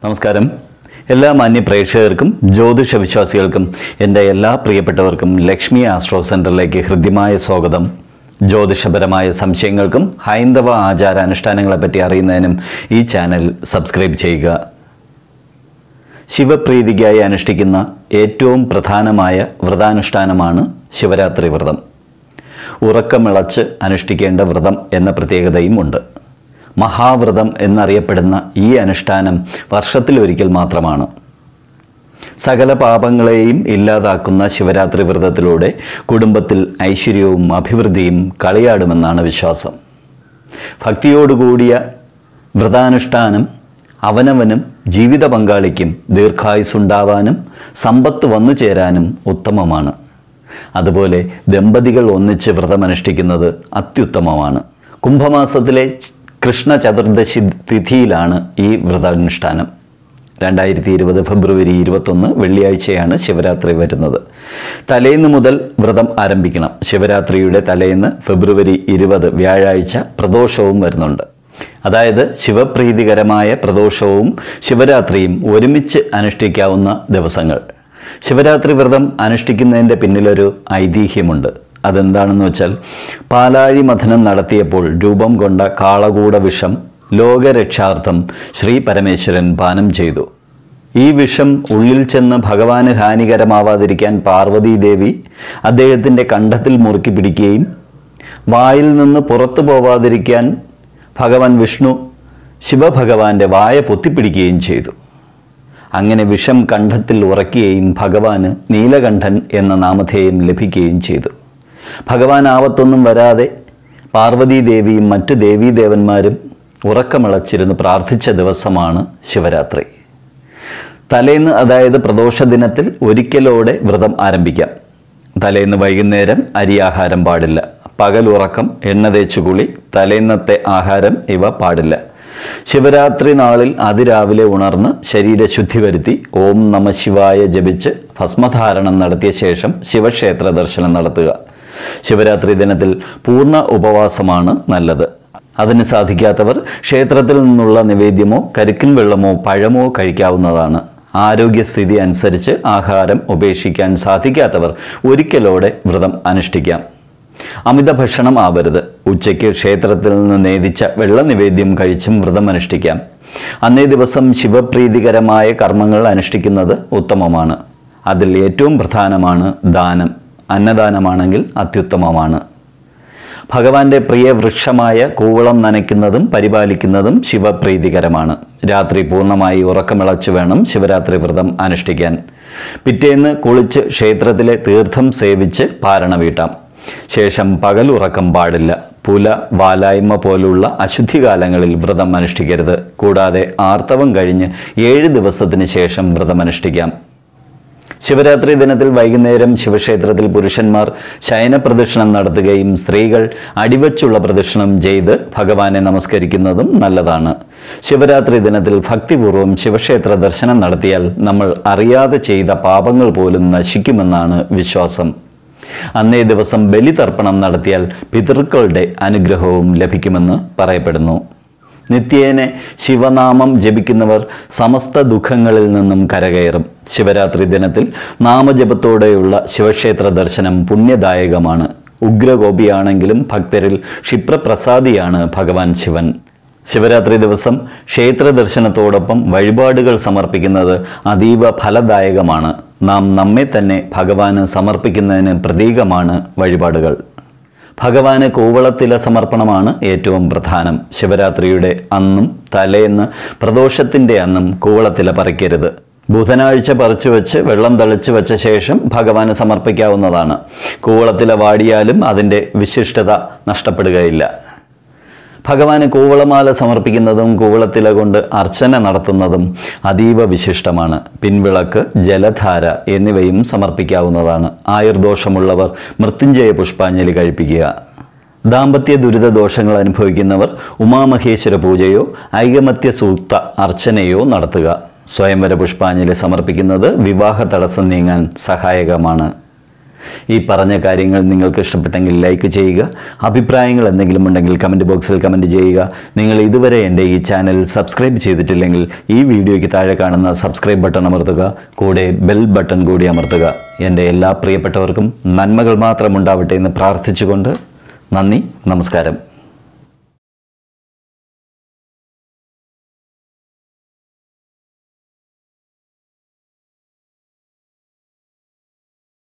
നമസ്കാരം എല്ലാ മാന്യ പ്രേക്ഷകർക്കും ജ്യോതിഷ വിശ്വാസികൾക്കും എൻ്റെ എല്ലാ പ്രിയപ്പെട്ടവർക്കും ലക്ഷ്മി ആസ്ട്രോ സെൻറ്ററിലേക്ക് ഹൃദ്യമായ സ്വാഗതം ജ്യോതിഷപരമായ സംശയങ്ങൾക്കും ഹൈന്ദവ ആചാര അനുഷ്ഠാനങ്ങളെപ്പറ്റി അറിയുന്നതിനും ഈ ചാനൽ സബ്സ്ക്രൈബ് ചെയ്യുക ശിവപ്രീതിക്കായി അനുഷ്ഠിക്കുന്ന ഏറ്റവും പ്രധാനമായ വ്രതാനുഷ്ഠാനമാണ് ശിവരാത്രി വ്രതം ഉറക്കമിളച്ച് അനുഷ്ഠിക്കേണ്ട വ്രതം എന്ന പ്രത്യേകതയും ഉണ്ട് മഹാവ്രതം എന്നറിയപ്പെടുന്ന ഈ അനുഷ്ഠാനം വർഷത്തിലൊരിക്കൽ മാത്രമാണ് സകല പാപങ്ങളെയും ഇല്ലാതാക്കുന്ന ശിവരാത്രി വ്രതത്തിലൂടെ കുടുംബത്തിൽ ഐശ്വര്യവും അഭിവൃദ്ധിയും കളിയാടുമെന്നാണ് വിശ്വാസം ഭക്തിയോടുകൂടിയ വ്രതാനുഷ്ഠാനം അവനവനും ജീവിത പങ്കാളിക്കും ദീർഘായുസുണ്ടാവാനും സമ്പത്ത് വന്നു ചേരാനും ഉത്തമമാണ് അതുപോലെ ദമ്പതികൾ ഒന്നിച്ച് വ്രതമനുഷ്ഠിക്കുന്നത് അത്യുത്തമമാണ് കുംഭമാസത്തിലെ കൃഷ്ണ ചതുർദശി തിഥിയിലാണ് ഈ വ്രതാനുഷ്ഠാനം രണ്ടായിരത്തി ഇരുപത് ഫെബ്രുവരി ഇരുപത്തൊന്ന് വെള്ളിയാഴ്ചയാണ് ശിവരാത്രി വരുന്നത് തലേന്ന് മുതൽ വ്രതം ആരംഭിക്കണം ശിവരാത്രിയുടെ തലേന്ന് ഫെബ്രുവരി ഇരുപത് വ്യാഴാഴ്ച പ്രദോഷവും വരുന്നുണ്ട് അതായത് ശിവപ്രീതികരമായ പ്രദോഷവും ശിവരാത്രിയും ഒരുമിച്ച് അനുഷ്ഠിക്കാവുന്ന ദിവസങ്ങൾ ശിവരാത്രി വ്രതം അനുഷ്ഠിക്കുന്നതിൻ്റെ പിന്നിലൊരു ഐതിഹ്യമുണ്ട് അതെന്താണെന്ന് വെച്ചാൽ പാലാഴി മഥനം നടത്തിയപ്പോൾ രൂപം കൊണ്ട കാളകൂട വിഷം ലോകരക്ഷാർത്ഥം ശ്രീ പരമേശ്വരൻ പാനം ചെയ്തു ഈ വിഷം ഉള്ളിൽ ചെന്ന് ഭഗവാന് ഹാനികരമാവാതിരിക്കാൻ പാർവതീദേവി അദ്ദേഹത്തിൻ്റെ കണ്ഠത്തിൽ മുറുക്കി പിടിക്കുകയും വായിൽ നിന്ന് പുറത്തു പോവാതിരിക്കാൻ ഭഗവാൻ വിഷ്ണു ശിവഭഗവാന്റെ വായ പൊത്തിപ്പിടിക്കുകയും ചെയ്തു അങ്ങനെ വിഷം കണ്ഠത്തിൽ ഉറക്കുകയും ഭഗവാന് നീലകണ്ഠൻ എന്ന നാമധേയം ലഭിക്കുകയും ചെയ്തു ഭഗവാൻ ആവത്തൊന്നും വരാതെ പാർവതീദേവിയും മറ്റു ദേവീദേവന്മാരും ഉറക്കമിളച്ചിരുന്ന് പ്രാർത്ഥിച്ച ദിവസമാണ് ശിവരാത്രി തലേന്ന് അതായത് പ്രദോഷ ദിനത്തിൽ ഒരിക്കലോടെ വ്രതം ആരംഭിക്കാം തലേന്ന് വൈകുന്നേരം അരിയാഹാരം പാടില്ല പകൽ ഉറക്കം എണ്ണ തേച്ചു കുളി തലേന്നത്തെ ആഹാരം ഇവ പാടില്ല ശിവരാത്രി നാളിൽ അതിരാവിലെ ഉണർന്ന് ശരീരശുദ്ധി വരുത്തി ഓം നമ ശിവായ ജപിച്ച് ഭസ്മധാരണം നടത്തിയ ശേഷം ശിവക്ഷേത്ര ദർശനം നടത്തുക ശിവരാത്രി ദിനത്തിൽ പൂർണ്ണ ഉപവാസമാണ് നല്ലത് അതിന് സാധിക്കാത്തവർ ക്ഷേത്രത്തിൽ നിന്നുള്ള നിവേദ്യമോ കരിക്കിൻ വെള്ളമോ പഴമോ കഴിക്കാവുന്നതാണ് ആരോഗ്യസ്ഥിതി അനുസരിച്ച് ആഹാരം ഉപേക്ഷിക്കാൻ സാധിക്കാത്തവർ ഒരിക്കലോടെ വ്രതം അനുഷ്ഠിക്കാം അമിത ഭക്ഷണം ആവരുത് ഉച്ചയ്ക്ക് ക്ഷേത്രത്തിൽ നിന്ന് നേദിച്ച വെള്ള നിവേദ്യം കഴിച്ചും വ്രതം അനുഷ്ഠിക്കാം അന്നേ ദിവസം ശിവപ്രീതികരമായ കർമ്മങ്ങൾ അനുഷ്ഠിക്കുന്നത് ഉത്തമമാണ് അതിൽ ഏറ്റവും പ്രധാനമാണ് ദാനം അന്നദാനമാണെങ്കിൽ അത്യുത്തമമാണ് ഭഗവാന്റെ പ്രിയ വൃക്ഷമായ കൂവളം നനയ്ക്കുന്നതും പരിപാലിക്കുന്നതും ശിവപ്രീതികരമാണ് രാത്രി പൂർണ്ണമായി ഉറക്കമിളച്ചു വേണം ശിവരാത്രി വ്രതം അനുഷ്ഠിക്കാൻ പിറ്റേന്ന് കുളിച്ച് ക്ഷേത്രത്തിലെ തീർത്ഥം സേവിച്ച് പാരണ വീട്ടാം ശേഷം പകൽ ഉറക്കം പാടില്ല പുല വാലായ്മ പോലുള്ള അശുദ്ധികാലങ്ങളിൽ വ്രതം അനുഷ്ഠിക്കരുത് കൂടാതെ ആർത്തവം കഴിഞ്ഞ് ഏഴ് ദിവസത്തിന് ശേഷം വ്രതം അനുഷ്ഠിക്കാം ശിവരാത്രി ദിനത്തിൽ വൈകുന്നേരം ശിവക്ഷേത്രത്തിൽ പുരുഷന്മാർ ശയന പ്രദക്ഷിണം നടത്തുകയും സ്ത്രീകൾ അടിവച്ചുള്ള പ്രദക്ഷിണം ചെയ്ത് ഭഗവാനെ നമസ്കരിക്കുന്നതും നല്ലതാണ് ശിവരാത്രി ദിനത്തിൽ ഭക്തിപൂർവ്വം ശിവക്ഷേത്ര ദർശനം നടത്തിയാൽ നമ്മൾ അറിയാതെ ചെയ്ത പാപങ്ങൾ പോലും നശിക്കുമെന്നാണ് വിശ്വാസം അന്നേ ദിവസം ബലിതർപ്പണം നടത്തിയാൽ പിതൃക്കളുടെ അനുഗ്രഹവും ലഭിക്കുമെന്ന് പറയപ്പെടുന്നു നിത്യേനെ ശിവനാമം ജപിക്കുന്നവർ സമസ്ത ദുഃഖങ്ങളിൽ നിന്നും കരകയറും ശിവരാത്രി ദിനത്തിൽ നാമജപത്തോടെയുള്ള ശിവക്ഷേത്ര ദർശനം പുണ്യദായകമാണ് ഉഗ്രഗോപിയാണെങ്കിലും ഭക്തരിൽ ക്ഷിപ്രപ്രസാദിയാണ് ഭഗവാൻ ശിവൻ ശിവരാത്രി ദിവസം ക്ഷേത്ര ദർശനത്തോടൊപ്പം വഴിപാടുകൾ സമർപ്പിക്കുന്നത് അതീവ ഫലദായകമാണ് നാം നമ്മെ തന്നെ ഭഗവാന് സമർപ്പിക്കുന്നതിന് പ്രതീകമാണ് വഴിപാടുകൾ ഭഗവാന് കൂവളത്തില സമർപ്പണമാണ് ഏറ്റവും പ്രധാനം ശിവരാത്രിയുടെ അന്നും തലേന്ന് പ്രദോഷത്തിൻ്റെ അന്നും കൂവളത്തില പറിക്കരുത് ബുധനാഴ്ച പറിച്ചു വെച്ച് വെള്ളം തളിച്ചു വെച്ച ശേഷം ഭഗവാന് സമർപ്പിക്കാവുന്നതാണ് കൂവളത്തില വാടിയാലും അതിൻ്റെ വിശിഷ്ടത നഷ്ടപ്പെടുകയില്ല ഭഗവാന് കൂവളമാല സമർപ്പിക്കുന്നതും കൂവളത്തില കൊണ്ട് അർച്ചന നടത്തുന്നതും അതീവ വിശിഷ്ടമാണ് പിൻവിളക്ക് ജലധാര എന്നിവയും സമർപ്പിക്കാവുന്നതാണ് ആയുർദോഷമുള്ളവർ മൃത്യുഞ്ജയ പുഷ്പാഞ്ജലി കഴിപ്പിക്കുക ദാമ്പത്യ ദുരിത ദോഷങ്ങൾ അനുഭവിക്കുന്നവർ ഉമാമഹേശ്വര പൂജയോ ഐകമത്യ സൂക്ത അർച്ചനയോ നടത്തുക സ്വയംവര പുഷ്പാഞ്ജലി സമർപ്പിക്കുന്നത് വിവാഹ തടസ്സം നീങ്ങാൻ സഹായകമാണ് ഈ പറഞ്ഞ കാര്യങ്ങൾ നിങ്ങൾക്ക് ഇഷ്ടപ്പെട്ടെങ്കിൽ ലൈക്ക് ചെയ്യുക അഭിപ്രായങ്ങൾ എന്തെങ്കിലും ഉണ്ടെങ്കിൽ കമൻറ്റ് ബോക്സിൽ കമൻറ്റ് ചെയ്യുക നിങ്ങൾ ഇതുവരെ എൻ്റെ ഈ ചാനൽ സബ്സ്ക്രൈബ് ചെയ്തിട്ടില്ലെങ്കിൽ ഈ വീഡിയോയ്ക്ക് താഴെ കാണുന്ന സബ്സ്ക്രൈബ് ബട്ടൺ അമർത്തുക കൂടെ ബെൽ ബട്ടൺ കൂടി അമർത്തുക എൻ്റെ എല്ലാ പ്രിയപ്പെട്ടവർക്കും നന്മകൾ മാത്രം ഉണ്ടാവട്ടെ എന്ന് പ്രാർത്ഥിച്ചുകൊണ്ട് നന്ദി നമസ്കാരം